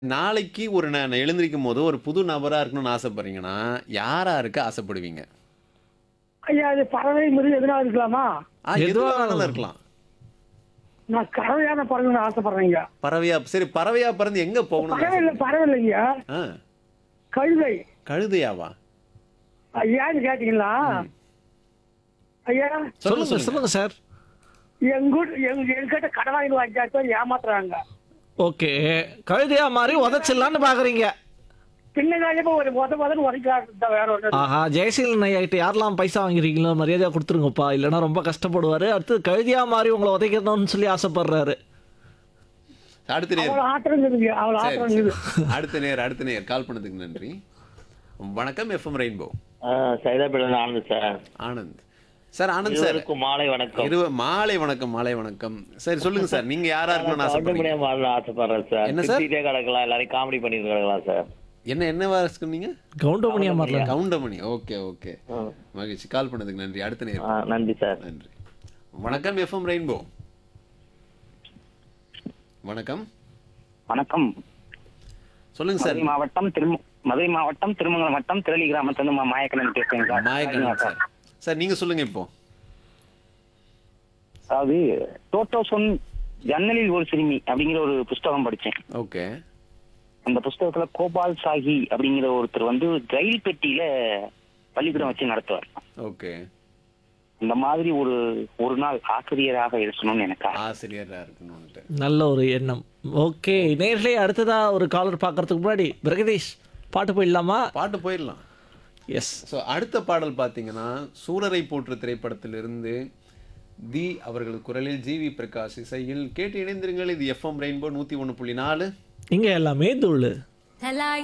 நாளைக்கு ஒரு நான் எழுந்திருக்கும் போது ஒரு புது நபரா இருக்கணும்னு ஆசைப்படுறீங்கன்னா யாரா இருக்க ஆசைப்படுவீங்க ஐயா அது பறவை மிருகம் எதுனா இருக்கலாமா ஆ, எதுவா எதுவா வேணாலும் வேணாலும். இருக்கலாம் நான் கறவையான பறவைன்னு ஆசைப்படுறேங்க பறவையா சரி பறவையா பறந்து எங்க போகணும் பறவை இல்லை பறவை இல்லைங்க ஆ, கழுதை கழுதையாவா ஐயான்னு கேட்டீங்களா ஐயா சொல்லுங்க சொல்லுங்க சார் எங்க வீட்டு- எங்க எங்கிட்ட கடன் வாங்கி வாங்கிட்டு போய் ஏமாத்துறாங்க ஓகே கழுதையா மாதிரி உதச்சிடலான்னு பாக்குறீங்க பின்னதாலே போய் ஒரு மொத முதல்ல உரைக்கிறாங்க வேற ஒன்று ஆஹா ஜெயசீலன் ஐயாயிட்ட யாரெல்லாம் பைசா வாங்கிருக்கீங்களோ மரியாதையா கொடுத்துருங்கப்பா இல்லைன்னா ரொம்ப கஷ்டப்படுவாரு அடுத்து கழுதியா மாதிரி உங்களை உதைக்கணும்னு சொல்லி ஆசைப்படுறாரு அடுத்த நேர் அவ்வளோ ஆத்திரம் இருக்குதுங்க அவ்வளோ சரி, ஆத்திரம் சரி. இருக்குது அடுத்த நேர் அடுத்த நேர் கால் பண்ணதுக்கு நன்றி வணக்கம் எஃப்எம் ரெயின்போ சைதாபேட்டில் Anand sir Anand sir Anand sir இருவருக்கும் மாலை வணக்கம் இரு மாலை வணக்கம் மாலை வணக்கம் சரி சொல்லுங்க சார் நீங்க யாரா இருக்கணும்னு கவுண்டமணியா ஆசைப்படுறீங்க மாறல ஆசைப்படுறேன் சார் என்ன சார்? சிரிச்சிட்டே கிடக்கலாம் எல்லாரையும் காமெடி பண்ணிட்டு கிடக்கலாம் சார் என்ன என்னவா சொன்னீங்க கவுண்டமணியா மாறல கவுண்டமணி ஓகே ஓகே மகிழ்ச்சி கால் பண்ணதுக்கு நன்றி அடுத்த நேர் ஆ, நன்றி சார் நன்றி வணக்கம் எஃப்எம் ரெயின்போ வணக்கம் வணக்கம் சொல்லுங்க சார் மதுரை மாவட்டம் திரு மதுரை மாவட்டம் திருமங்கலம் வட்டம் திரளி கிராமத்திலிருந்து மா- மாயக்கண்ணன் பேசுறேன் சார் மாயக்கண்ணன் சார் சார் நீங்க சொல்லுங்க இப்போ அதாவது டோட்டோசொன் ஜன்னலில் ஒரு சிறுமி அப்படிங்கிற ஒரு புஸ்தகம் படிச்சேன் ஓகே அந்த புஸ்தகத்துல கோபால் சாஹி அப்படிங்கிற ஒருத்தர் வந்து ரயில் பெட்டியில பள்ளிக்கூடம் வச்சு நடத்துவார் ஓகே அந்த மாதிரி ஒரு ஒரு நாள் ஆசிரியராக இருக்கணும்னு எனக்கு ஆசை. ஆசிரியரா இருக்கணும்ட்டு நல்ல ஒரு எண்ணம் ஓகே நேர்களே அடுத்ததா ஒரு காலர் பார்க்கறதுக்கு முன்னாடி பிரகதீஷ் பாட்டு போயிடலாமா பாட்டு போயிடலாம் எஸ் ஸோ அடுத்த பாடல் பார்த்தீங்கன்னா சூரரை போற்று திரைப்படத்திலிருந்து தி அவர்களது குரலில் ஜிவி பிரகாஷ் இசையில் கேட்டு இணைந்திருங்கள் இது எஃப்எம் ரெயின்போ நூற்றி ஒன்று புள்ளி நாலு இங்க எல்லாமே தூளு தலா